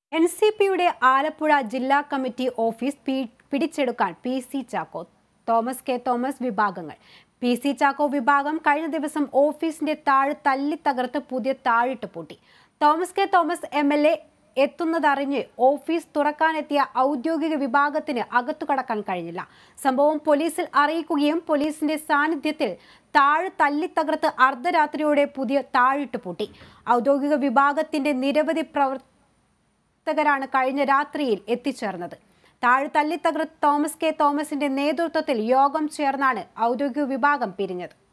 N C പിയുടെ ആലപ്പുഴ ജില്ലാ committee office P- പിടിച്ചെടുക്കാൻ P C Chacko Thomas K Thomas വിഭാഗങ്ങൾ പി സി ചാക്കോ വിഭാഗം കഴിഞ്ഞ ദിവസം ഓഫീസിന്റെ താഴ് തല്ലി തകർത്ത് പുതിയ താഴിട്ട് പൂട്ടി Thomas K Thomas M L A എത്തുന്നതറിഞ്ഞ് ഓഫീസ് തുറക്കാനെത്തിയ ഔദ്യോഗിക വിഭാഗത്തിന് അകത്തു കടക്കാൻ കഴിഞ്ഞില്ല സംഭവം പോലീസിൽ അറിയിക്കുകയും പോലീസിന്റെ സാന്നിധ്യത്തിൽ താഴ് തല്ലി തകർത്ത് അർദ്ധരാത്രിയോടെ പുതിയ താഴിട്ട് പൂട്ടി ഔദ്യോഗിക വിഭാഗത്തിന്റെ നിരവധി പ്രവർ പ്രവർത്തകരാണ് കഴിഞ്ഞ രാത്രിയിൽ എത്തിച്ചേർന്നത് താഴ് തല്ലിത്തകർത്ത് തോമസ് കെ തോമസിന്റെ നേതൃത്വത്തിൽ യോഗം ചേർന്നാണ് ഔദ്യോഗിക വിഭാഗം പിരിഞ്ഞത്